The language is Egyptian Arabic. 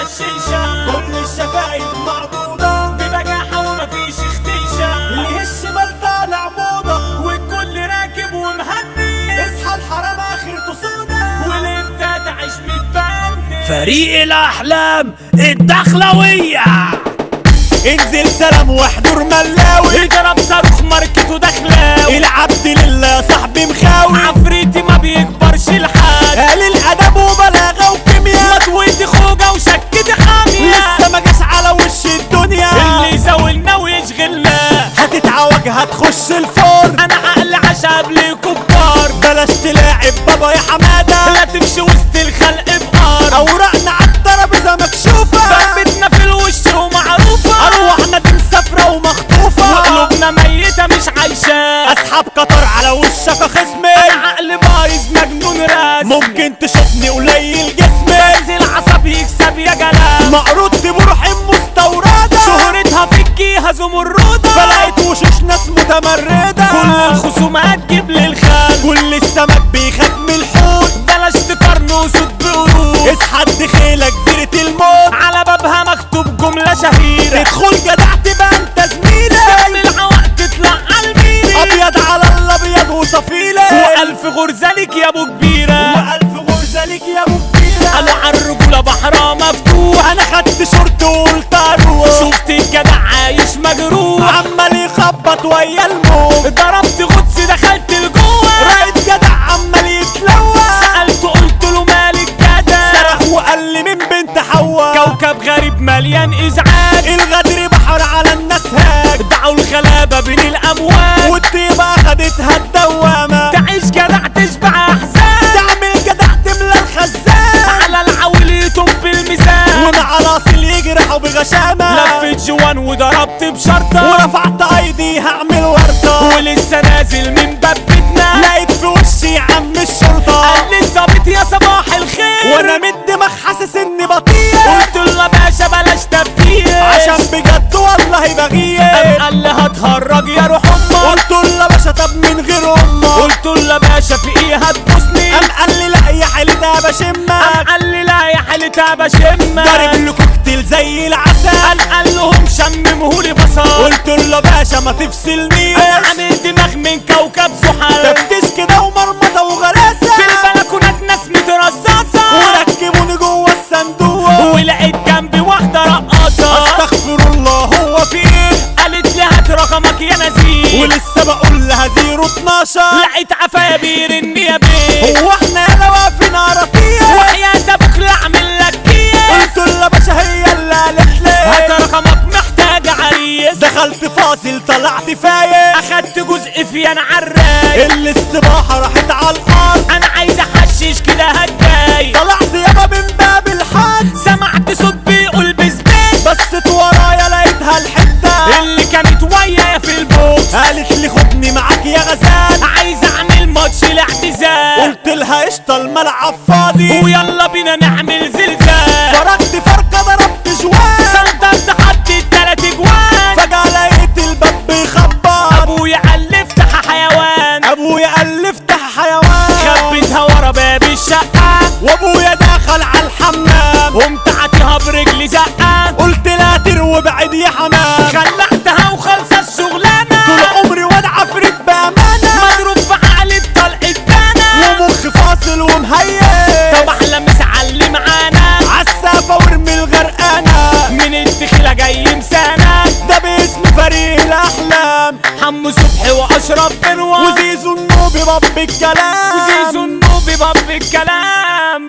الشيشة كل الشفايف معدودة ببجاحة ومفيش اختيشة اللي الشمال طالع موضة والكل راكب ومهني اصحى الحرام اخرته سودا والامتى تعيش متبني فريق الاحلام الدخلوية انزل سلام واحضر ملاوي اضرب صاروخ ماركته دخلاوي العبد لله يا صاحبي مخاوي عفريتي ما بيكبرش لحد قال الادب وبلاغه وكيمياء مطويتي خوجة وشكتي حامية لسه ما جاش على وش الدنيا اللي يزاولنا ويشغلنا هتتعوج هتخش الفرن انا عقل عشاب لي كبار بلاش تلاعب بابا يا حماده لا تمشي وسط الخلق بقار اوراقنا عالترابيزه مكشوفه ضربتنا في الوش ومعروفة ارواحنا دي مسافره ومخطوفه وقلوبنا ميتة مش عايشة اسحب قطر على وشك يا خصمي عقل بايظ مجنون راس ممكن تشوفني قليل جسمي انزل عصب يكسب يا جلال معروض بروحي مستورده شهرتها في الجيهة زمردة فلقيت وشوش ناس متمرده كل الخصومات تجيب لي الخال كل السمك بيخاف من الحوت بلاش تقارنوا صوت بقرود اصحى دخيلك جزيره الموت على بابها مكتوب جملة شهيرة تدخل جدع تبقى انت زميلي تعمل عوق تطلع عالميري ابيض على الابيض وصفيلة وألف غرزة ليك يا ابو كبيرة والف غرزة ليك يا ابو كبيرة قالوا عالرجولة بحرها مفتوح انا خدت شورت وقلت اروح شفت الجدع عايش مجروح عمال يخبط ويا الموت ضربت غطس دخلت لجوه رأيت جدع عمال يتلوى سألته قلت له مالك جدع صرخ وقال لي من بنت حواء كوكب غريب مليان ازعاج الغدر بحر على الناس هاج دعوا الغلابة بين الاموال والطيبة خدتها الدوامة تعيش جدع تشبع احزان تعمل جدع تملى الخزان على العول يطب الميزان ومع الاصل يجرحوا بغشامة لفت جوان وضربت بشرطة ورفعت ايدي هعمل ورطة ولسه نازل من باب بيتنا لقيت في وشي عم الشرطة قال لي الظابط يا صباح الخير وانا من الدماغ حاسس اني بطيء قلت له يا باشا بلاش تفكير عشان بجد والله بغير قام قال لي هتهرج يا روح امك قلت له يا باشا طب من غير امك قلت له يا باشا في ايه هتبوسني قام قال لي لا يا حالي ده قام بشمك قال لي لا يا حالتها بشمك ضارب له كوكتيل زي العسل قال قال لهم شممهولي بصل قلت له يا باشا ما تفصلنيش انا عامل دماغ من كوكب زحل تفتيش كده ومرمطه وغلاسه في البلكونات ناس مترصصة وركبوني جوه الصندوق ولقيت جنبي واحدة رقاصة استغفر الله هو في ايه قالت لي هات رقمك يا نزيل ولسه بقول لها زيرو 12 لقيت عفايا بيرن يا بيه هو احنا هنا واقفين عربيه وحياة ابوك لا اعمل لك كيس قلت له يا باشا هي اللي قالت هات لي رقمك محتاج عريس دخلت فاصل طلعت فايق اخدت جزء في انا عالرايق الاستباحه راحت على الارض انا عايز احشش كده هتضايق طلعت يابا من باب الحد سمعت صوت بيقول بسبيس بصيت ورايا لقيتها الحته اللي كانت ويايا في البوكس قالت لي خدني معاك يا غزال عايز اعمل ماتش الاعتزال قلت لها قشطه الملعب فاضي ويلا بينا نعمل زلزال فرقت فرقه ضربت جوان سنترت حطيت تلات اجوان فجاه لقيت الباب بيخبط ابويا قال لي افتح حيوان ابويا قال لي افتح حيوان خبيتها ورا باب الشقة وابويا دخل على الحمام قمت عاتيها برجلي زقة قلت لا تروي بعيد يا حمام خلعتها وخلصت الشغلانة طول عمري واد عفريت بامانه مضروب في عقلي بطلقة دانا ومخ فاصل ومهيئ طب احلى مسعلي معانا عالسافه وارمي الغرقانه من الدخيلة جاي مسانا ده باسم فريق الاحلام حمو صبحي واشرف بنوار وزيزو النوبي باب الكلام وزيزو النوبي باب الكلام